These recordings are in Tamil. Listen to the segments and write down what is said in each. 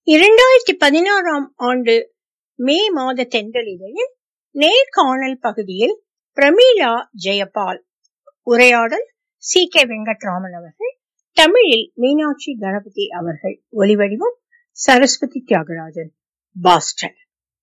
இரண்டாயிரத்தி பதினாறாம் ஆண்டு மே மாத தென்றலிதழில் நேர்காணல் பகுதியில் பிரமீளா ஜெயபால் உரையாடல் சி கே வெங்கட்ராமன் அவர்கள் தமிழில் மீனாட்சி கணபதி அவர்கள் ஒலிவடிவம் சரஸ்வதி தியாகராஜன் பாஸ்டன்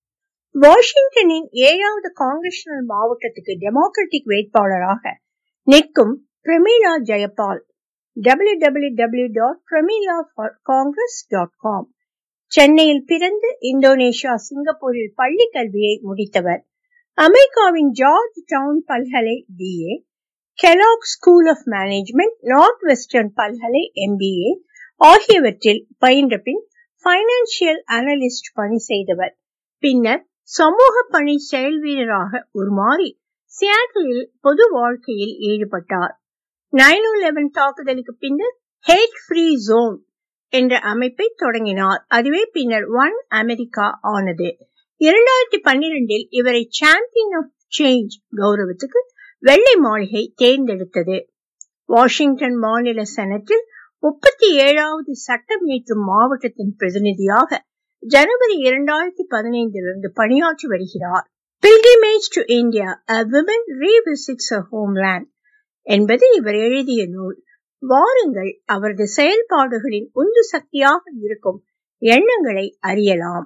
வாஷிங்டனின் ஏழாவது காங்கிரஷனல் மாவட்டத்துக்கு டெமோக்ராட்டிக் வேட்பாளராக நிற்கும் Pramila Jayapal W W W dot Pramila congress dot com சென்னையில் பிறந்து இந்தோனேஷியா சிங்கப்பூரில் பள்ளி கல்வியை முடித்தவர் அமெரிக்காவின் ஜார்ஜ் டவுன் பல்கலை BA Kellogg school of management Northwestern பல்கலை எம்பிஏ ஆகியவற்றில் பயின்ற பின் பைனான்சியல் அனலிஸ்ட் பணி செய்தவர் பின்னர் சமூக பணி செயல் வீரராக உருமாறி சியாட்டிலில் பொது வாழ்க்கையில் ஈடுபட்டார் நைன் லெவன் தாக்குதலுக்கு பின்னர் ஹேட் ஃப்ரீ ஜோன் என்ற அமைப்பை தொடங்கினார் அதுவே பின்னர் ஒன் அமெரிக்கா ஆனது இரண்டாயிரத்தி பன்னிரெண்டில் இவரை சாம்பியன் ஆஃப் சேஞ்ச் கௌரவத்துக்கு வெள்ளை மாளிகை தேர்ந்தெடுத்தது வாஷிங்டன் மாநில செனட்டில் முப்பத்தி ஏழாவது சட்டம் இயற்றும் மாவட்டத்தின் பிரதிநிதியாக ஜனவரி இரண்டாயிரத்தி பதினைந்திலிருந்து பணியாற்றி வருகிறார் pilgrimage to India a woman revisits a homeland என்பது இவர் எழுதிய நூல் வாருங்கள் அவரது செயல்பாடுகளின் உந்து சக்தியாக இருக்கும் எண்ணங்களை அறியலாம்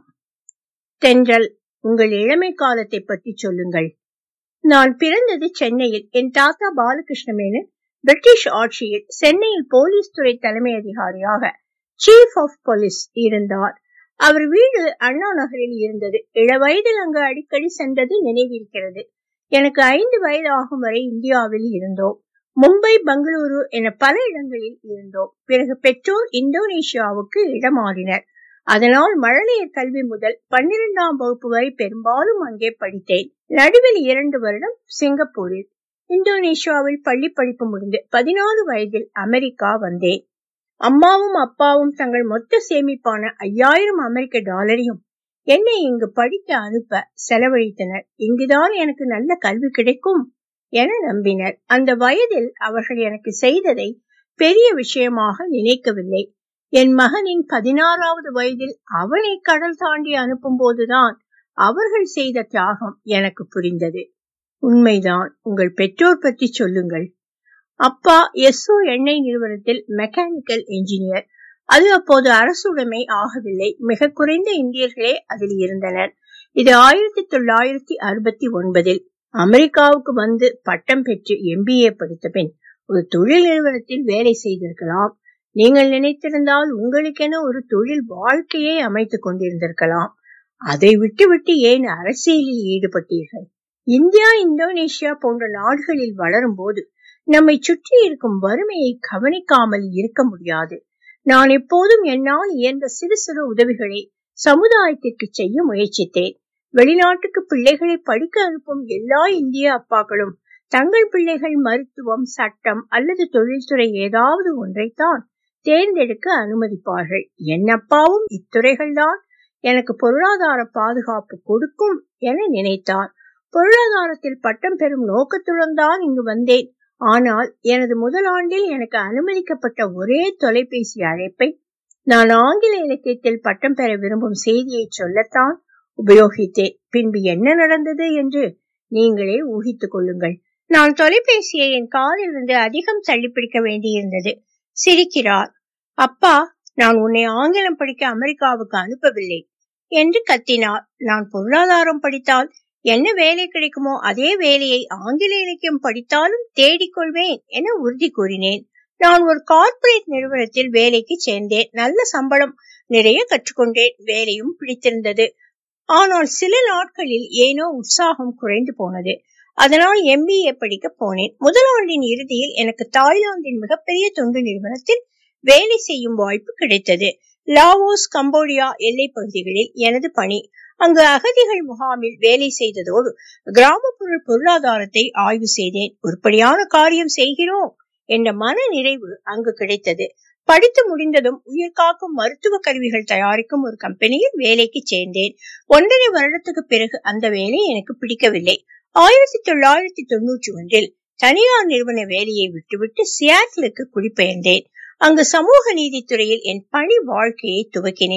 தென்றல் உங்கள் இளமை காலத்தை பற்றி சொல்லுங்கள் நான் பிறந்தது சென்னையில் என் தாத்தா பாலகிருஷ்ண மேனன் பிரிட்டிஷ் ஆட்சியில் சென்னையில் போலீஸ் துறை தலைமை அதிகாரியாக சீஃப் ஆஃப் போலீஸ் இருந்தார் அவர் வீடு அண்ணா நகரில் இருந்தது இள வயதில் அங்கு அடிக்கடி சென்றது நினைவிருக்கிறது எனக்கு ஐந்து வயது ஆகும் வரை இந்தியாவில் இருந்தோம் மும்பை பெங்களூரு என பல இடங்களில் இருந்தோம் பிறகு பெற்றோர் இந்தோனேஷியாவுக்கு இடமாறினர் அதனால் மழலையர் கல்வி முதல் பன்னிரெண்டாம் வகுப்பு வரை பெரும்பாலும் அங்கே படித்தேன் நடுவில் இரண்டு வருடம் சிங்கப்பூரில் இந்தோனேஷியாவில் பள்ளி படிப்பு முடிந்து பதினாறு வயதில் அமெரிக்கா வந்தேன் அம்மாவும் அப்பாவும் தங்கள் மொத்த சேமிப்பான ஐயாயிரம் அமெரிக்க டாலரையும் என்னை இங்கு படிக்க அனுப்ப செலவழித்தனர் இங்குதான் எனக்கு நல்ல கல்வி கிடைக்கும் என நம்பினர் அந்த வயதில் அவர்கள் எனக்கு செய்ததை பெரிய விஷயமாக நினைக்கவில்லை என் மகனின் பதினாறாவது வயதில் அவனை கடல் தாண்டி அனுப்பும் போதுதான் அவர்கள் செய்த தியாகம் எனக்கு புரிந்தது உண்மைதான் உங்கள் பெற்றோர் பற்றி சொல்லுங்கள் அப்பா எஸ்ஓ எண்ணெய் நிறுவனத்தில் மெக்கானிக்கல் என்ஜினியர் அது அப்போது அரசுடைமை ஆகவில்லை மிக குறைந்த இந்தியர்களே அதில் இருந்தனர் இது ஆயிரத்தி தொள்ளாயிரத்தி அறுபத்தி ஒன்பதில் அமெரிக்காவுக்கு வந்து பட்டம் பெற்று எம்பிஏ படித்த பின் ஒரு தொழில் நிறுவனத்தில் வேலை செய்திருக்கலாம் நீங்கள் நினைத்திருந்தால் உங்களுக்கென ஒரு தொழில் வாழ்க்கையை அமைத்துக் கொண்டிருந்திருக்கலாம் அதை விட்டுவிட்டு ஏன் அரசியலில் ஈடுபட்டீர்கள் இந்தியா இந்தோனேஷியா போன்ற நாடுகளில் வளரும் போது நம்மை சுற்றி இருக்கும் வறுமையை கவனிக்காமல் இருக்க முடியாது நான் எப்போதும் என்னால் இயன்ற சிறு சிறு உதவிகளை சமுதாயத்திற்கு செய்ய முயற்சித்தேன் வெளிநாட்டுக்கு பிள்ளைகளை படிக்க அனுப்பும் எல்லா இந்திய அப்பாக்களும் தங்கள் பிள்ளைகள் மருத்துவம் சட்டம் அல்லது தொழில்துறை ஏதாவது ஒன்றைத்தான் தேர்ந்தெடுக்க அனுமதிப்பார்கள் என் அப்பாவும் இத்துறைகள்தான் எனக்கு பொருளாதார பாதுகாப்பு கொடுக்கும் என நினைத்தார் பொருளாதாரத்தில் பட்டம் பெறும் நோக்கத்துடன் தான் இங்கு வந்தேன் ஆனால் எனது முதல் ஆண்டில் எனக்கு அனுமதிக்கப்பட்ட ஒரே தொலைபேசி அழைப்பை நான் ஆங்கில இலக்கியத்தில் பட்டம் பெற விரும்பும் செய்தியை சொல்லத்தான் உபயோகித்தேன் பின்பு என்ன நடந்தது என்று நீங்களே ஊகித்துக் கொள்ளுங்கள் நான் தொலைபேசியை என் காலிலிருந்து அதிகம் தள்ளிப்பிடிக்க வேண்டியிருந்தது சிரிக்கிறார் அப்பா நான் உன்னை ஆங்கிலம் படிக்க அமெரிக்காவுக்கு அனுப்பவில்லை என்று கத்தினார் நான் பொருளாதாரம் படித்தால் என்ன வேலை கிடைக்குமோ அதே வேலையை ஆங்கில இலக்கியம் படித்தாலும் தேடிக்கொள்வேன் என உறுதி கூறினேன் நான் ஒரு கார்ப்பரேட் நிறுவனத்தில் வேலைக்கு சேர்ந்தேன் நல்ல சம்பளம் நிறைய கற்றுக்கொண்டேன் வேலையும் பிடித்திருந்தது ஆனால் சில நாட்களில் ஏனோ உற்சாகம் குறைந்து போனது அதனால் எம்பிஏ படிக்க போனேன் முதல் ஆண்டின் இறுதியில் எனக்கு தாய்லாந்தின் மிகப்பெரிய தொண்டு நிறுவனத்தில் வேலை செய்யும் வாய்ப்பு கிடைத்தது லாவோஸ் கம்போடியா எல்லை பகுதிகளில் எனது பணி அங்கு அகதிகள் முகாமில் வேலை செய்ததோடு கிராமப்புற பொருளாதாரத்தை ஆய்வு செய்தேன் உருப்படியான காரியம் செய்கிறோம் என்ற மன நிறைவு அங்கு கிடைத்தது படித்து முடிந்ததும் உயிர் காக்கும் மருத்துவ கருவிகள் தயாரிக்கும் ஒரு கம்பெனியில் வேலைக்கு சேர்ந்தேன் ஒன்றரை வருடத்துக்கு பிறகு அந்த வேலை எனக்கு பிடிக்கவில்லை ஆயிரத்தி தொள்ளாயிரத்தி தொன்னூற்றி ஒன்றில் தனியார் நிறுவன வேலையை விட்டுவிட்டு சியாட்டிலுக்கு குடிபெயர்ந்தேன் அங்கு சமூக நீதித்துறையில் என் பணி வாழ்க்கையை துவக்கினேன்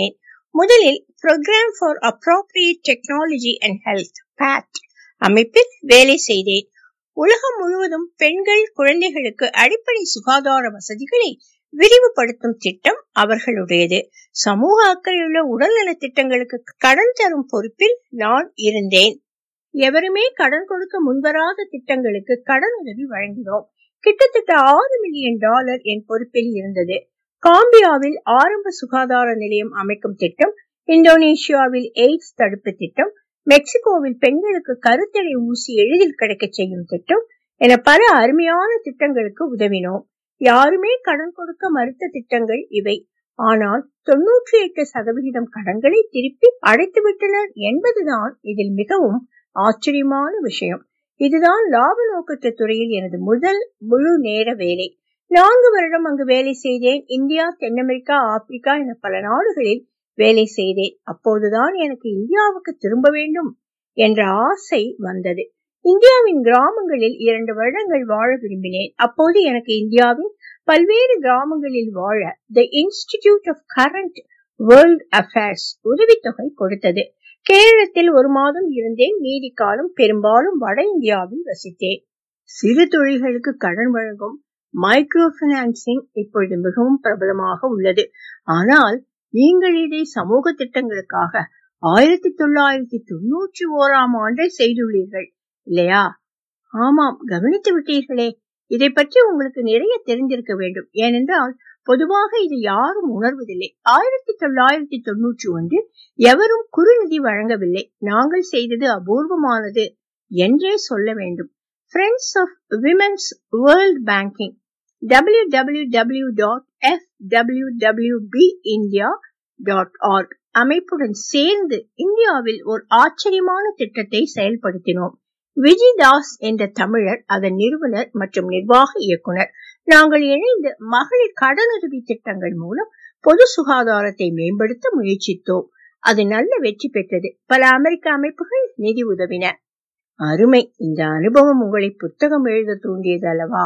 முதலில் program for appropriate technology and health path அமைப்பில் வேலை செய்தேன் உலகம் முழுவதும் பெண்கள் குழந்தைகளுக்கு அடிப்படை சுகாதார வசதிகளை விரிவுபடுத்தும் திட்டம் அவர்களுடையது சமூக அக்கறையுள்ள உடல்நல திட்டங்களுக்கு கடன் தரும் பொறுப்பில் நான் இருந்தேன் எவருமே கடன் கொடுக்க முன்வராத திட்டங்களுக்கு கடன் உதவி வழங்கினோம் கிட்டத்தட்ட ஆறு மில்லியன் டாலர் என் பொறுப்பில் இருந்தது காம்பியாவில் ஆரம்ப சுகாதார நிலையம் அமைக்கும் திட்டம் இந்தோனேஷியாவில் எய்ட்ஸ் தடுப்பு திட்டம் மெக்சிகோவில் பெண்களுக்கு கருத்தடை ஊசி எளிதில் கிடைக்க செய்யும் திட்டம் என பல அருமையான திட்டங்களுக்கு உதவினோம் யாருமே கடன் கொடுக்க மறுத்த திட்டங்கள் இவை ஆனால் தொன்னூற்றி எட்டு சதவிகிதம் கடன்களை திருப்பி அடைத்து விட்டனர் என்பதுதான் இதில் மிகவும் ஆச்சரியமான விஷயம் இதுதான் லாப நோக்கற்ற துறையில் எனது முதல் முழு நேர வேலை நான்கு வருடம் அங்கு வேலை செய்தேன் இந்தியா தென் அமெரிக்கா ஆப்பிரிக்கா என பல நாடுகளில் வேலை செய்தேன் அப்போதுதான் எனக்கு இந்தியாவுக்கு திரும்ப வேண்டும் என்ற ஆசை வந்தது இந்தியாவின் கிராமங்களில் இரண்டு வருடங்கள் வாழ விரும்பினேன் அப்போது எனக்கு இந்தியாவின் பல்வேறு கிராமங்களில் வாழ the institute of current world affairs உதவித்தொகை கொடுத்தது கேரளத்தில் ஒரு மாதம் இருந்தேன் மீதி காலம் பெரும்பாலும் வட இந்தியாவில் வசித்தேன் சிறு தொழில்களுக்கு கடன் வழங்கும் மைக்ரோ பினான்சிங் இப்பொழுது மிகவும் பிரபலமாக உள்ளது ஆனால் நீங்கள் இதை சமூக திட்டங்களுக்காக ஆயிரத்தி தொள்ளாயிரத்தி தொன்னூற்றி ஓராம் ஆண்டே செய்துள்ளீர்கள் இல்லையா ஆமாம் கவனித்து விட்டீர்களே இதை பற்றி உங்களுக்கு நிறைய தெரிந்திருக்க வேண்டும் ஏனென்றால் பொதுவாக இது யாரும் உணர்வதில்லை ஆயிரத்தி தொள்ளாயிரத்தி தொன்னூற்றி ஒன்றில் எவரும் குறுநிதி வழங்கவில்லை நாங்கள் செய்தது அபூர்வமானது என்றே சொல்ல வேண்டும் friends of women's world banking W W W dot F W W B India dot org அமைப்புடன் சேர்ந்து இந்தியாவில் ஒரு ஆச்சரியமான திட்டத்தை செயல்படுத்தினோம் விஜிதாஸ் என்ற தமிழர் அதன் நிறுவனர் மற்றும் நிர்வாக இயக்குனர் நாங்கள் இணைந்து மகளிர் கடனுதவி திட்டங்கள் மூலம் பொது சுகாதாரத்தை மேம்படுத்த முயற்சித்தோம் அது நல்ல வெற்றி பெற்றது பல அமெரிக்க அமைப்புகள் நிதி உதவின அருமை இந்த அனுபவம் உங்களை புத்தகம் எழுத தூண்டியது அல்லவா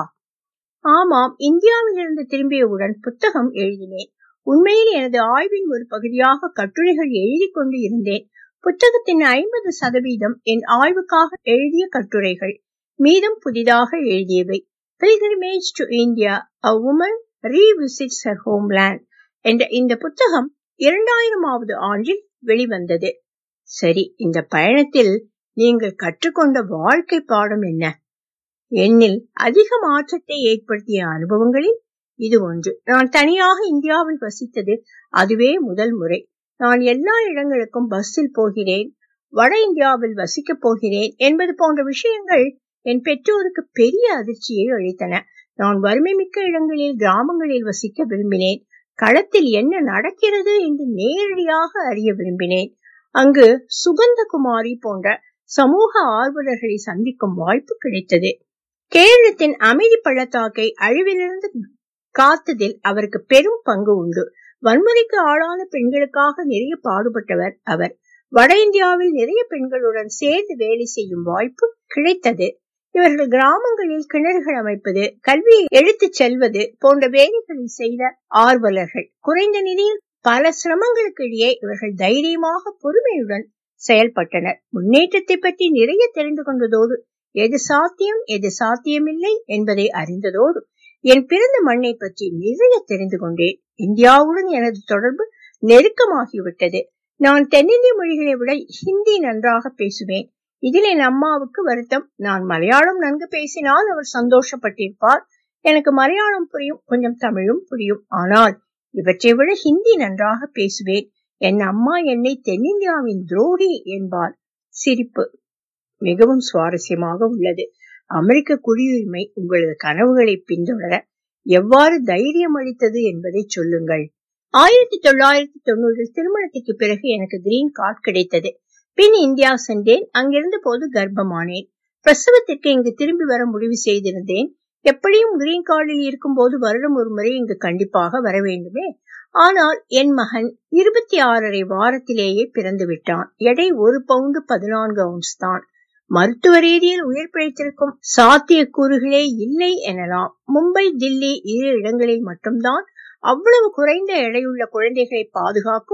ஆமாம் இந்தியாவிலிருந்து திரும்பியவுடன் புத்தகம் எழுதினேன் உண்மையில் எனது ஆய்வின் ஒரு பகுதியாக கட்டுரைகள் எழுதி கொண்டு இருந்தேன் புத்தகத்தின் ஐம்பது சதவீதம் என் ஆய்வுக்காக எழுதிய கட்டுரைகள் மீதம் புதிதாக எழுதியவை pilgrimage to India a woman revisits her homeland என்ற இந்த புத்தகம் இரண்டாயிரமாவது ஆண்டில் வெளிவந்தது சரி இந்த பயணத்தில் நீங்கள் கற்றுக்கொண்ட வாழ்க்கை பாடம் என்ன என்னில் அதிக மாற்றத்தை ஏற்படுத்திய அனுபவங்களில் இது ஒன்று நான் தனியாக இந்தியாவில் வசித்தது அதுவே முதல் முறை நான் எல்லா இடங்களுக்கும் பஸ்ஸில் போகிறேன் வட இந்தியாவில் வசிக்கப் போகிறேன் என்பது போன்ற விஷயங்கள் என் பெற்றோருக்கு பெரிய அதிர்ச்சியை அளித்தன நான் வறுமை மிக்க இடங்களில் கிராமங்களில் வசிக்க விரும்பினேன் களத்தில் என்ன நடக்கிறது என்று நேரடியாக அறிய விரும்பினேன் அங்கு சுகந்தகுமாரி போன்ற சமூக ஆர்வலர்களை சந்திக்கும் வாய்ப்பு கிடைத்தது கேரளத்தின் அமைதி பள்ளத்தாக்கை அழிவிலிருந்து காத்ததில் அவருக்கு பெரும் பங்கு உண்டு வன்முறைக்கு ஆளான பெண்களுக்காக நிறைய பாடுபட்டவர் அவர் வட இந்தியாவில் நிறைய பெண்களுடன் சேர்ந்து வேலை செய்யும் வாய்ப்பு கிடைத்தது இவர்கள் கிராமங்களில் கிணறுகள் அமைப்பது கல்வியை எடுத்துச் செல்வது போன்ற வேலைகளை செய்த ஆர்வலர்கள் குறைந்த நிதியில் பல சிரமங்களுக்கு இடையே இவர்கள் தைரியமாக பொறுமையுடன் செயல்பட்டனர் முன்னேற்றத்தை பற்றி நிறைய தெரிந்து கொண்டதோடு எது சாத்தியம் எது சாத்தியமில்லை என்பதை அறிந்ததோடு என் பிறந்த மண்ணை பற்றி நிறைய தெரிந்து கொண்டேன் இந்தியாவுடன் எனது தொடர்பு நெருக்கமாகிவிட்டது நான் தென்னிந்திய மொழிகளை விட ஹிந்தி நன்றாக பேசுவேன் இதில் என் அம்மாவுக்கு வருத்தம் நான் மலையாளம் நன்கு பேசினால் அவர் சந்தோஷப்பட்டிருப்பார் எனக்கு மலையாளம் புரியும் கொஞ்சம் தமிழும் புரியும் ஆனால் இவற்றை விட ஹிந்தி நன்றாக பேசுவேன் என் அம்மா என்னை தென்னிந்தியாவின் துரோகி என்பார் சிரிப்பு மிகவும் சுவாரஸ்யமாக உள்ளது அமெரிக்க குடியுரிமை உங்களது கனவுகளை பின்தொடர எவ்வாறு தைரியம் அளித்தது என்பதை சொல்லுங்கள் ஆயிரத்தி தொள்ளாயிரத்தி தொண்ணூறில் திருமணத்துக்கு பிறகு எனக்கு கிரீன் கார்டு கிடைத்தது பின் இந்தியா சென்றேன் அங்கிருந்த போது கர்ப்பமானேன் பிரசவத்திற்கு இங்கு திரும்பி வர முடிவு செய்திருந்தேன் எப்படியும் கிரீன் கார்டில் இருக்கும் போது வருடம் ஒரு முறை இங்கு கண்டிப்பாக வர வேண்டுமே ஆனால் என் மகன் இருபத்தி ஆறரை வாரத்திலேயே பிறந்து விட்டான் எடை ஒரு பவுண்டு பதினான்கு அவுன்ஸ் தான் மருத்துவ ரீதியில் உயிர் பிழைத்திருக்கும் சாத்தியக்கூறுகளே இல்லை எனலாம் மும்பை தில்லி இரு இடங்களில் மட்டும்தான் அவ்வளவு குறைந்த எடையுள்ள குழந்தைகளை பாதுகாக்கும்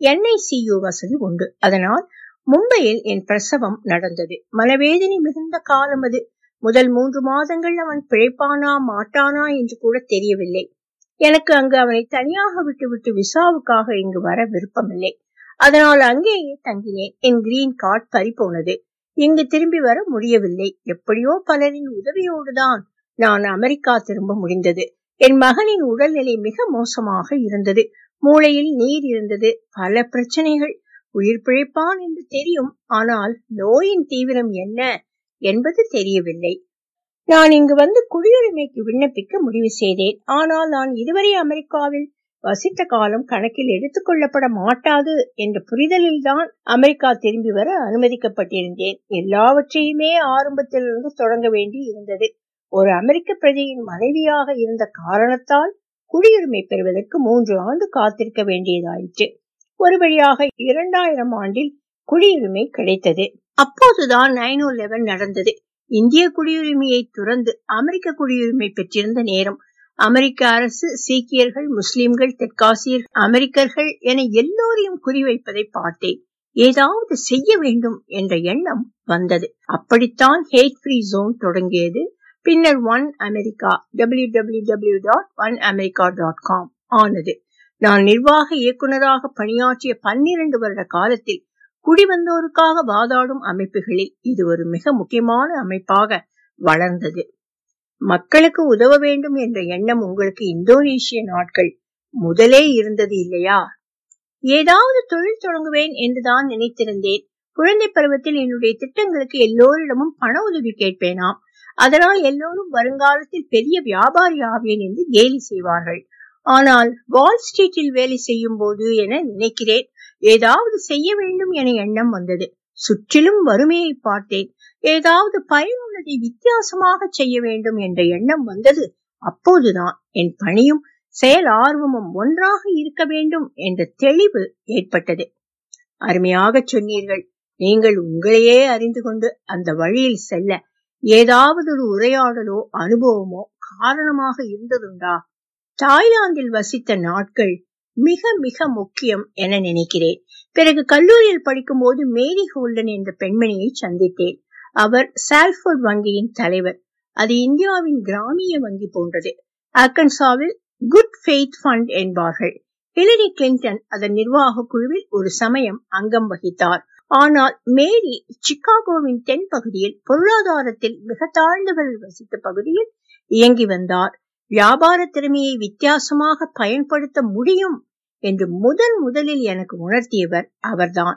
என்ஐசியு வசதி உண்டு அதனால் மும்பையில் என் பிரசவம் நடந்தது மனவேதனை மிகுந்த காலம் அது முதல் மூன்று மாதங்கள் அவன் பிழைப்பானா மாட்டானா என்று கூட தெரியவில்லை எனக்கு அங்கு அவனை தனியாக விட்டுவிட்டு விசாவுக்காக இங்கு வர விருப்பமில்லை அதனால் அங்கேயே தங்கினேன் என் கிரீன் கார்டு பறிபோனது இங்கு திரும்பி வர முடியவில்லை எப்படியோ பலரின் உதவியோடுதான் நான் அமெரிக்கா திரும்ப முடிந்தது என் மகனின் உடல்நிலை மிக மோசமாக இருந்தது மூளையில் நீர் இருந்தது பல பிரச்சனைகள் உயிர் பிழைப்பான் என்று தெரியும் ஆனால் நோயின் தீவிரம் என்ன என்பது தெரியவில்லை நான் இங்கு வந்து குடியுரிமைக்கு விண்ணப்பிக்க முடிவு செய்தேன் ஆனால் நான் இதுவரை அமெரிக்காவில் வசித்த காலம் கணக்கில் எடுத்துக் கொள்ளப்பட மாட்டாது என்ற புரிதலில்தான் அமெரிக்கா திரும்பி வர அனுமதிக்கப்பட்டிருந்தேன் எல்லாவற்றையுமே ஆரம்பத்திலிருந்து தொடங்க வேண்டி இருந்தது ஒரு அமெரிக்க பிரஜையின் மனைவியாக இருந்த காரணத்தால் குடியுரிமை பெறுவதற்கு மூன்று ஆண்டு காத்திருக்க வேண்டியதாயிற்று ஒரு வழியாக இரண்டாயிரம் ஆண்டில் குடியுரிமை கிடைத்தது அப்போதுதான் நைன் ஓ லெவன் நடந்தது இந்திய குடியுரிமையை துறந்து அமெரிக்க குடியுரிமை பெற்றிருந்த நேரம் அமெரிக்க அரசு சீக்கியர்கள் முஸ்லிம்கள் தெற்காசியர் அமெரிக்கர்கள் என எல்லோரையும் குறிவைப்பதை பார்த்தேன் ஏதாவது செய்ய வேண்டும் என்ற எண்ணம் வந்தது அப்படித்தான் ஹேட் ஃப்ரீ ஜோன் தொடங்கியது பின்னர் one America W W W dot one America dot com ஆனது நான் நிர்வாக இயக்குநராக பணியாற்றிய பன்னிரண்டு வருட காலத்தில் குடிவந்தோருக்காக வாதாடும் அமைப்புகளில் இது ஒரு மிக முக்கியமான அமைப்பாக வளர்ந்தது மக்களுக்கு உதவ வேண்டும் என்ற எண்ணம் உங்களுக்கு இந்தோனேஷிய நாட்கள் முதலே இருந்தது இல்லையா ஏதாவது தொழில் தொடங்குவேன் என்றுதான் நினைத்திருந்தேன் குழந்தை பருவத்தில் என்னுடைய திட்டங்களுக்கு எல்லோரிடமும் பண உதவி கேட்பேனாம் அதனால் எல்லோரும் வருங்காலத்தில் பெரிய வியாபாரி ஆவேன் என்று கேலி செய்வார்கள் ஆனால் வால் ஸ்ட்ரீட்டில் வேலை செய்யும் போது என நினைக்கிறேன் ஏதாவது செய்ய வேண்டும் என எண்ணம் வந்தது சுற்றிலும் வறுமையை பார்த்தேன் ஏதாவது பயனுள்ளதை வித்தியாசமாக செய்ய வேண்டும் என்ற எண்ணம் வந்தது அப்போதுதான் என் பணியும் செயல் ஆர்வமும் ஒன்றாக இருக்க வேண்டும் என்ற தெளிவு ஏற்பட்டது அருமையாக சொன்னீர்கள் நீங்கள் உங்களையே அறிந்து கொண்டு அந்த வழியில் செல்ல ஏதாவது ஒரு உரையாடலோ அனுபவமோ காரணமாக இருந்ததுண்டா தாய்லாந்தில் வசித்த நாட்கள் மிக மிக முக்கியம் என நினைக்கிறேன் பிறகு கல்லூரியில் படிக்கும்போது மேரி ஹோல்டன் என்ற பெண்மணியை சந்தித்தேன் அவர் சால்போர்ட் வங்கியின் தலைவர் அது இந்தியாவின் கிராமிய வங்கி போன்றது அர்கன்சாவில் குட் ஃபெய்த் ஃபண்ட் என்பார்கள் ஹிலரி கிளின்டன் அதன் நிர்வாக குழுவில் ஒரு சமயம் அங்கம் வகித்தார் ஆனால் மேரி சிகாகோவின் தென் பகுதியில் பொருளாதாரத்தில் மிக தாழ்ந்தவர்கள் வசித்த பகுதியில் இயங்கி வந்தார் வியாபார திறமையை வித்தியாசமாக பயன்படுத்த முடியும் என்று முதன் முதலில் எனக்கு உணர்த்தியவர் அவர்தான்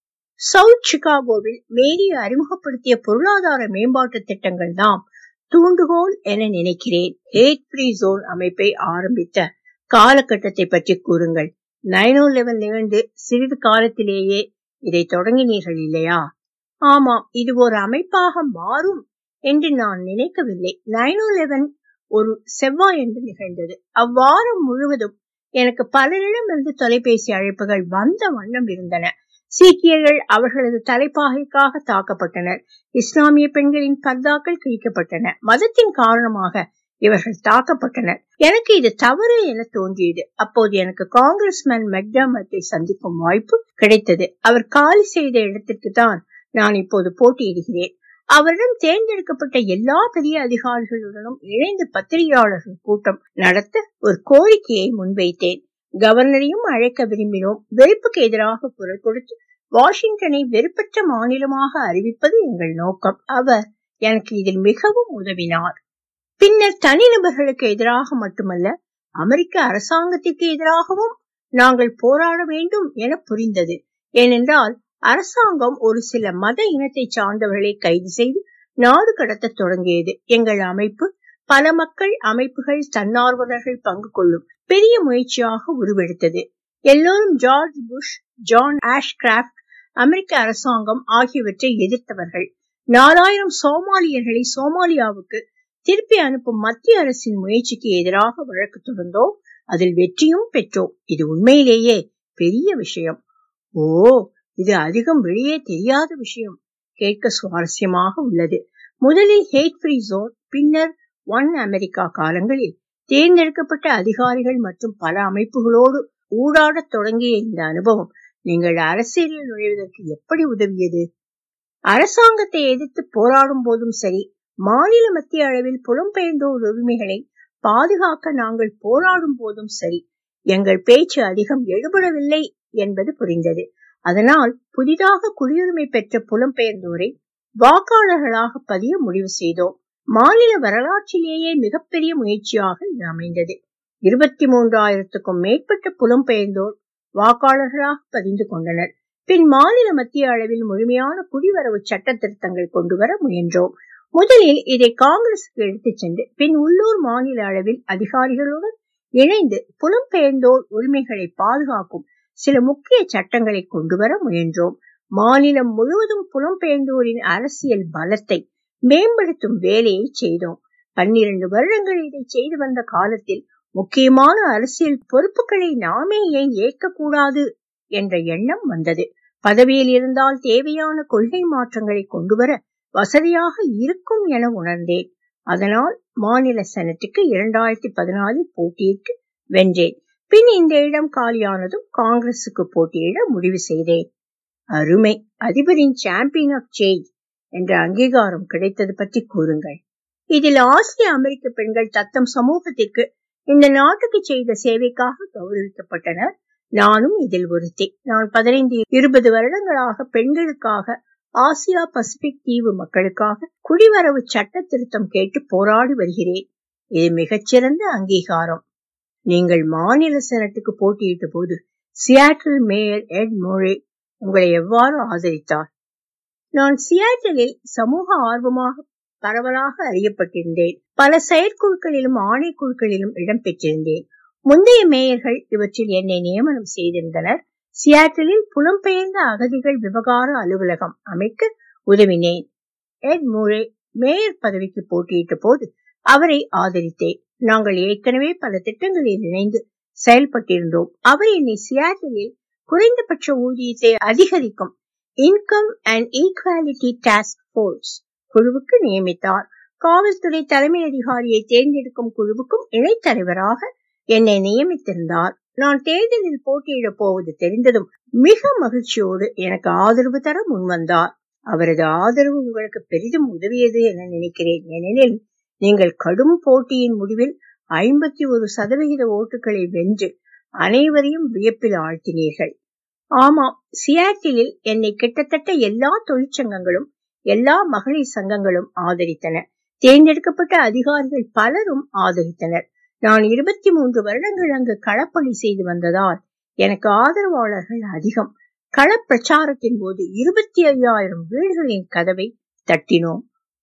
சவுத் சிகாகோவில் மேரி அறிமுகப்படுத்திய பொருளாதார மேம்பாட்டு திட்டங்கள் தான் தூண்டுகோல் என நினைக்கிறேன் ஹேட் ஃப்ரீ ஜோன் அமைப்பை ஆரம்பித்த காலகட்டத்தை பற்றி கூறுங்கள் நைன் ஓ லெவன் நிகழ்ந்து சிறிது காலத்திலேயே இதை தொடங்கினீர்கள் இல்லையா ஆமாம் இது ஒரு அமைப்பாக மாறும் என்று நான் நினைக்கவில்லை நைன் ஓ லெவன் ஒரு செவ்வாய் என்று நிகழ்ந்தது அவ்வாரம் முழுவதும் எனக்கு பலரிடமிருந்து தொலைபேசி அழைப்புகள் வந்த வண்ணம் இருந்தன சீக்கியர்கள் அவர்களது தலைப்பாகைக்காக தாக்கப்பட்டனர் இஸ்லாமிய பெண்களின் பர்தாக்கள் கிழிக்கப்பட்டன மதத்தின் காரணமாக இவர்கள் தாக்கப்பட்டனர் எனக்கு இது தவறு என தோன்றியது அப்போது எனக்கு காங்கிரஸ்மேன் மெக்டாமத்தை சந்திக்கும் வாய்ப்பு கிடைத்தது அவர் காலி செய்த இடத்திற்கு தான் நான் இப்போது போட்டியிடுகிறேன் அவரிடம் தேர்ந்தெடுக்கப்பட்ட எல்லா பெரிய அதிகாரிகளுடனும் இணைந்து பத்திரிகையாளர்கள் கூட்டம் நடத்த ஒரு கோரிக்கையை முன்வைத்தேன் கவர்னரையும் அழைக்க விரும்பினோம் வெறுப்புக்கு எதிராக குரல் கொடுத்து வாஷிங்டனை வெறுப்பற்ற மாநிலமாக அறிவிப்பது எங்கள் நோக்கம் அவர் எனக்கு இதில் மிகவும் உதவினார் பின்னர் தனிநபர்களுக்கு எதிராக மட்டுமல்ல அமெரிக்க அரசாங்கத்திற்கு எதிராகவும் நாங்கள் போராட வேண்டும் என புரிந்தது ஏனென்றால் அரசாங்கம் ஒரு சில மத இனத்தை சார்ந்தவர்களை கைது செய்து நாடு கடத்த தொடங்கியது எங்கள் அமைப்பு பல மக்கள் அமைப்புகள் தன்னார்வலர்கள் பங்கு கொள்ளும் பெரிய முயற்சியாக உருவெடுத்தது எல்லோரும் ஜார்ஜ் புஷ் ஜான் ஆஷ்கிராப்ட் அமெரிக்க அரசாங்கம் ஆகியவற்றை எதிர்த்தவர்கள் நாலாயிரம் சோமாலியர்களை சோமாலியாவுக்கு திருப்பி அனுப்பும் மத்திய அரசின் முயற்சிக்கு எதிராக வழக்கு தொடர்ந்தோம் அதில் வெற்றியும் பெற்றோம் இது உண்மையிலேயே பெரிய விஷயம் ஓ இது அதிகம் வெளியே தெரியாத விஷயம் கேட்க சுவாரஸ்யமாக உள்ளது முதலில் ஹேட் ஃப்ரீ ஜோன் பின்னர் ஒன் அமெரிக்கா காலங்களில் தேர்ந்தெடுக்கப்பட்ட அதிகாரிகள் மற்றும் பல அமைப்புகளோடு ஊடாடத் தொடங்கிய இந்த அனுபவம் நீங்கள் அரசியலில் நுழைவதற்கு எப்படி உதவியது அரசாங்கத்தை எதிர்த்து போராடும் போதும் சரி மாநில மத்திய அளவில் புலம்பெயர்ந்தோர் உரிமைகளை பாதுகாக்க நாங்கள் போராடும் போதும் சரி எங்கள் பேச்சு அதிகம் எடுபடவில்லை என்பது புரிந்தது அதனால் புதிதாக குடியுரிமை பெற்ற புலம்பெயர்ந்தோரை வாக்காளர்களாக பதிய முடிவு செய்தோம் மாநில வரலாற்றிலேயே மிகப்பெரிய முயற்சியாக இது அமைந்தது இருபத்தி மூன்றாயிரத்துக்கும் மேற்பட்ட புலம்பெயர்ந்தோர் வாக்காளர்களாக பதிந்து கொண்டனர் பின் மாநில மத்திய அளவில் முழுமையான குடிவரவு சட்ட திருத்தங்கள் கொண்டு வர முயன்றோம் முதலில் இதை காங்கிரசுக்கு எடுத்துச் சென்று பின் உள்ளூர் மாநில அளவில் அதிகாரிகளுடன் இணைந்து புலம்பெயர்ந்தோர் உரிமைகளை பாதுகாக்கும் சில முக்கிய சட்டங்களை கொண்டு வர முயன்றோம் மாநிலம் முழுவதும் புலம்பெயர்ந்தோரின் அரசியல் பலத்தை மேம்படுத்தும் வேலையை செய்தோம் பன்னிரண்டு வருடங்கள் இதை செய்து வந்த காலத்தில் முக்கியமான அரசியல் பொறுப்புகளை நாமே ஏன் ஏற்கக்கூடாது என்ற எண்ணம் வந்தது பதவியில் இருந்தால் தேவையான கொள்கை மாற்றங்களை கொண்டு வர வசதியாக இருக்கும் என உணர்ந்தேன் அதனால் மாநில செனட்டுக்கு இரண்டாயிரத்தி பதினாலில் போட்டியிட்டு வென்றேன் பின் இந்த இடம் காலியானதும் காங்கிரசுக்கு போட்டியிட முடிவு செய்தேன் அருமை அதிபரின் சாம்பியன் ஆஃப் சேஞ்ச் என்ற அங்கீகாரம் கிடைத்தது பற்றி கூறுங்கள் இதில் ஆசிய அமெரிக்க பெண்கள் தத்தம் சமூகத்திற்கு இந்த நாட்டுக்கு செய்த சேவைக்காக கௌரவிக்கப்பட்டனர் நானும் இதில் ஒருத்தி நான் பதினைந்து இருபது வருடங்களாக பெண்களுக்காக ஆசியா பசிபிக் தீவு மக்களுக்காக குடிவரவு சட்ட திருத்தம் கேட்டு போராடி வருகிறேன் இது மிகச்சிறந்த அங்கீகாரம் நீங்கள் மாநில செனட்டுக்கு போட்டியிட்ட போது சியாட்டில் மேயர் எட் மோரே உங்களை எவ்வாறு ஆதரித்தார் நான் சியாட்டலில் சமூக ஆர்வமாக பரவலாக அறியப்பட்டிருந்தேன் பல செயற்குழுக்களிலும் ஆணைக்குழுக்களிலும் இடம்பெற்றிருந்தேன் முந்தைய மேயர்கள் இவற்றில் என்னை நியமனம் செய்திருந்தனர் சியாட்டலில் புலம்பெயர்ந்த அகதிகள் விவகார அலுவலகம் அமைக்க உதவினேன் எட் மூரே மேயர் பதவிக்கு போட்டியிட்ட போது அவரை ஆதரித்தேன் நாங்கள் ஏற்கனவே பல திட்டங்களில் இணைந்து செயல்பட்டிருந்தோம் அவர் என்னை சியாட்டலில் குறைந்தபட்ச ஊதியத்தை அதிகரிக்கும் income and equality task force குழுவுக்கு நியமித்தார் காவல்துறை தலைமை அதிகாரியை தேர்ந்தெடுக்கும் குழுவுக்கும் இணைத்தலைவராக என்னை நியமித்திருந்தார் நான் தேர்தலில் போட்டியிடப் போவது தெரிந்ததும் மிக மகிழ்ச்சியோடு எனக்கு ஆதரவு தர முன்வந்தார் அவரது ஆதரவு உங்களுக்கு பெரிதும் உதவியது என நினைக்கிறேன் ஏனெனில் நீங்கள் கடும் போட்டியின் முடிவில் ஐம்பத்தி ஒரு சதவிகித ஓட்டுகளை வென்று அனைவரையும் வியப்பில் ஆழ்த்தினீர்கள் ஆமாம் சியாட்டிலில் என்னை கிட்டத்தட்ட எல்லா தொழிற்சங்கங்களும் எல்லா மகளிர் சங்கங்களும் ஆதரித்தன தேர்ந்தெடுக்கப்பட்ட அதிகாரிகள் பலரும் ஆதரித்தனர் நான் இருபத்தி மூன்று வருடங்கள் அங்கு களப்பணி செய்து வந்ததால் எனக்கு ஆதரவாளர்கள் அதிகம் கள பிரச்சாரத்தின் போது இருபத்தி ஐயாயிரம் வீடுகளின் கதவை தட்டினோம்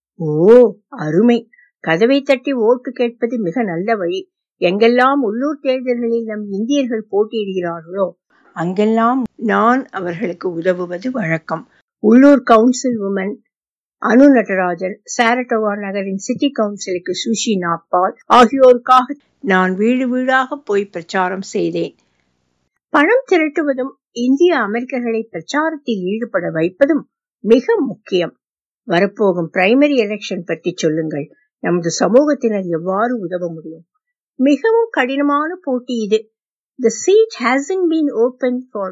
ஓ அருமை கதவை தட்டி ஓட்டு கேட்பது மிக நல்ல வழி எங்கெல்லாம் உள்ளூர் தேர்தல்களில் நம் இந்தியர்கள் போட்டியிடுகிறார்களோ அங்கெல்லாம் நான் அவர்களுக்கு உதவுவது வழக்கம் உள்ளூர் council woman Anu Natarajan Saratoga நகரின் சிட்டி கவுன்சிலுக்கு சுஷி நாக்பால் ஆகியோருக்காக நான் வீடு வீடாக போய் பிரச்சாரம் செய்தேன் பணம் திரட்டுவதும் இந்திய அமெரிக்கர்களை பிரச்சாரத்தில் ஈடுபட வைப்பதும் மிக முக்கியம் வரப்போகும் பிரைமரி எலெக்ஷன் பற்றி சொல்லுங்கள் நமது சமூகத்தினர் எவ்வாறு உதவ முடியும் மிகவும் கடினமான போட்டி இது The seat hasn't been open for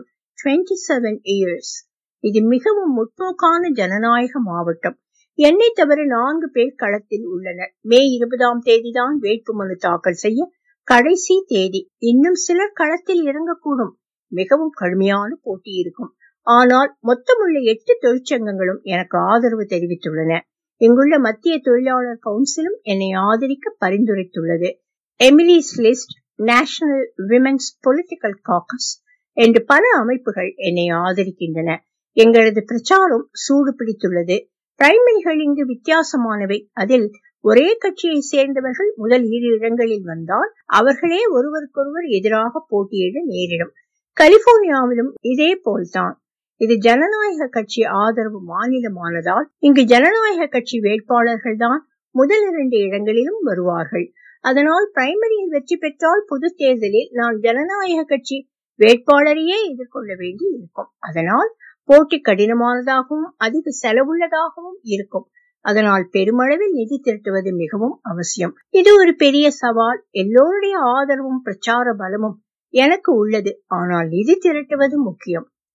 27 years. இது மிகவும் முற்போக்கான ஜனநாயக மாவட்டம் என்னை தவிர நான்கு பேர் களத்தில் உள்ளனர் மே இருபதாம் தேதிதான் வேட்புமனு தாக்கல் செய்ய கடைசி தேதி இன்னும் சிலர் களத்தில் இறங்கக்கூடும் மிகவும் கடுமையான போட்டி இருக்கும் ஆனால் மொத்தமுள்ள எட்டு தொழிற்சங்கங்களும் எனக்கு ஆதரவு தெரிவித்துள்ளன இங்குள்ள மத்திய தொழிலாளர் கவுன்சிலும் என்னை ஆதரிக்க பரிந்துரைத்துள்ளது Emily's list national women's political caucus என்று பல அமைப்புகள் என்னை ஆதரிக்கின்றன எங்களது பிரச்சாரம் சூடு பிடித்துள்ளது பிரைமரிகள் இங்கு வித்தியாசமானவை அதில் ஒரே கட்சியை சேர்ந்தவர்கள் முதல் இரு இடங்களில் வந்தால் அவர்களே ஒருவருக்கொருவர் எதிராக போட்டியிட நேரிடும் கலிபோர்னியாவிலும் இதே போல்தான் இது ஜனநாயக கட்சி ஆதரவு மாநிலமானதால் இங்கு ஜனநாயக கட்சி வேட்பாளர்கள் தான் முதல் இரண்டு இடங்களிலும் வருவார்கள் அதனால் பிரைமரியில் வெற்றி பெற்றால் பொது தேர்தலில் நான் ஜனநாயக கட்சி வேட்பாளரையே எதிர்கொள்ள வேண்டி இருக்கும் அதனால் போட்டி கடினமானதாகவும் அதிக செலவுள்ளதாகவும் இருக்கும் அதனால் பெருமளவில் நிதி திரட்டுவது மிகவும் அவசியம் இது ஒரு பெரிய சவால் எல்லோருடைய ஆதரவும் பிரச்சார பலமும் எனக்கு உள்ளது ஆனால் நிதி திரட்டுவது முக்கியம்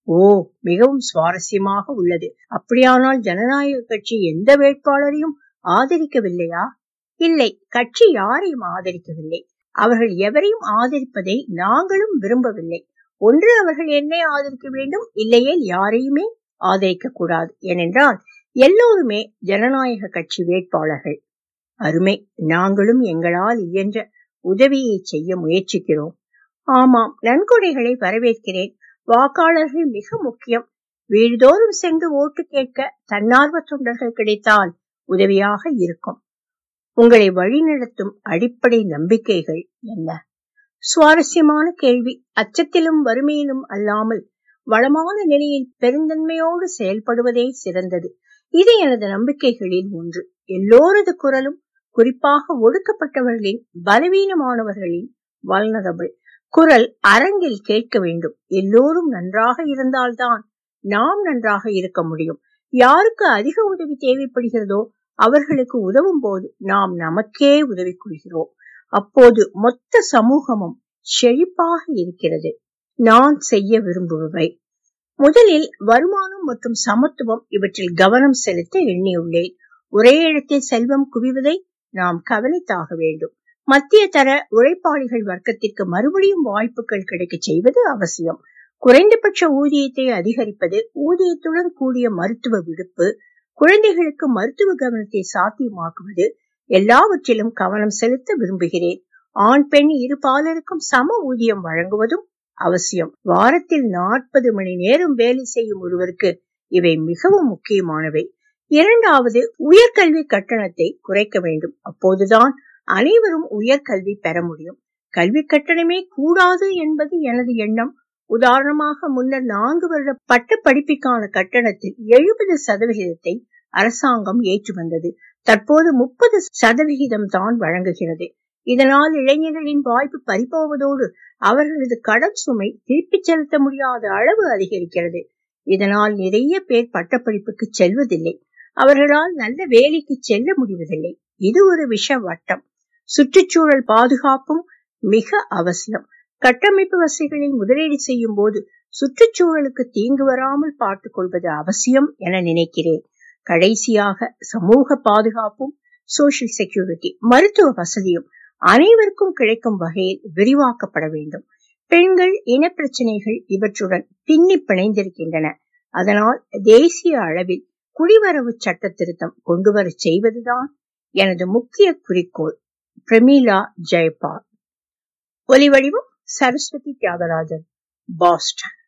ஓ மிகவும் சுவாரஸ்யமாக உள்ளது அப்படியானால் ஜனநாயக கட்சி எந்த வேட்பாளரையும் ஆதரிக்கவில்லையா இல்லை கட்சி யாரையும் ஆதரிக்கவில்லை அவர்கள் எவரையும் ஆதரிப்பதை நாங்களும் விரும்பவில்லை ஒன்று அவர்கள் என்னை ஆதரிக்க வேண்டும் இல்லையே யாரையுமே ஆதரிக்க கூடாது ஏனென்றால் எல்லோருமே ஜனநாயக கட்சி வேட்பாளர்கள் அருமை நாங்களும் எங்களால் இயன்ற உதவியை செய்ய முயற்சிக்கிறோம் ஆமாம் நன்கொடைகளை வரவேற்கிறேன் வாக்காளர்கள் மிக முக்கியம் வீடுதோறும் சென்று ஓட்டு கேட்க தன்னார்வ தொண்டர்கள் கிடைத்தால் உதவியாக இருக்கும் உங்களை வழிநடத்தும் அடிப்படை நம்பிக்கைகள் என்ன சுவாரஸ்யமான கேள்வி அச்சத்திலும் வறுமையிலும் அல்லாமல் வளமான நிலையில் பெருந்தன்மையோடு செயல்படுவதே சிறந்தது இது எனது நம்பிக்கைகளில் ஒன்று எல்லோரது குரலும் குறிப்பாக ஒடுக்கப்பட்டவர்களின் பலவீனமானவர்களின் வல்னரபிள் குரல் அரங்கில் கேட்க வேண்டும் எல்லோரும் நன்றாக இருந்தால்தான் நாம் நன்றாக இருக்க முடியும் யாருக்கு அதிக உதவி தேவைப்படுகிறதோ அவர்களுக்கு உதவும் போது நாம் நமக்கே உதவி கொள்கிறோம் அப்போது மொத்த சமூகமும் செழிப்பாக இருக்கிறது நான் செய்ய விரும்புபவை முதலில் வருமானம் மற்றும் சமத்துவம் இவற்றில் கவனம் செலுத்த எண்ணியுள்ளேன் ஒரே இடத்தில் செல்வம் குவிவதை நாம் கவனித்தாக வேண்டும் மத்திய தர உழைப்பாளிகள் வர்க்கத்திற்கு மறுபடியும் வாய்ப்புகள் கிடைக்க செய்வது அவசியம் குறைந்தபட்ச ஊதியத்தை அதிகரிப்பது ஊதியத்துடன் கூடிய மருத்துவ விடுப்பு குழந்தைகளுக்கு மருத்துவ கவனத்தை சாத்தியமாக்குவது எல்லாவற்றிலும் கவனம் செலுத்த விரும்புகிறேன் ஆண் பெண் இரு பாலருக்கும் சம ஊதியம் வழங்குவதும் அவசியம் வாரத்தில் நாற்பது மணி நேரம் வேலை செய்யும் ஒருவருக்கு இவை மிகவும் முக்கியமானவை இரண்டாவது உயர்கல்வி கட்டணத்தை குறைக்க வேண்டும் அப்போதுதான் அனைவரும் உயர்கல்வி பெற முடியும் கல்வி கட்டணமே கூடாது என்பது எனது எண்ணம் உதாரணமாக முன்னர் நான்கு வருட பட்ட படிப்புக்கான கட்டணத்தில் எழுபது சதவிகிதத்தை அரசாங்கம் ஏற்று வந்தது தற்போது முப்பது சதவிகிதம் தான் வழங்குகிறது இதனால் இளைஞர்களின் வாய்ப்பு பறிப்போவதோடு அவர்களது கடன் சுமை திருப்பிச் செலுத்த முடியாத அளவு அதிகரிக்கிறது இதனால் நிறைய பேர் பட்டப்படிப்புக்கு செல்வதில்லை அவர்களால் நல்ல வேலைக்கு செல்ல முடிவதில்லை இது ஒரு விஷ வட்டம் சுற்றுச்சூழல் பாதுகாப்பும் மிக அவசியம் கட்டமைப்பு வசதிகளில் முதலீடு செய்யும் போது சுற்றுச்சூழலுக்கு தீங்கு வராமல் பார்த்துக் கொள்வது அவசியம் என நினைக்கிறேன் கடைசியாக சமூக பாதுகாப்பும் சோசியல் செக்யூரிட்டி மருத்துவ வசதியும் அனைவருக்கும் கிடைக்கும் வகையில் விரிவாக்கப்பட வேண்டும் பெண்கள் இனப்பிரச்சனைகள் இவற்றுடன் பின்னி பிணைந்திருக்கின்றன அதனால் தேசிய அளவில் குடிவரவு சட்ட திருத்தம் கொண்டு வர செய்வதுதான் எனது முக்கிய குறிக்கோள் பிரமீளா ஜெயபால் ஒலிவடிவம் சரஸ்வதி தியாகராஜன் பாஸ்டன்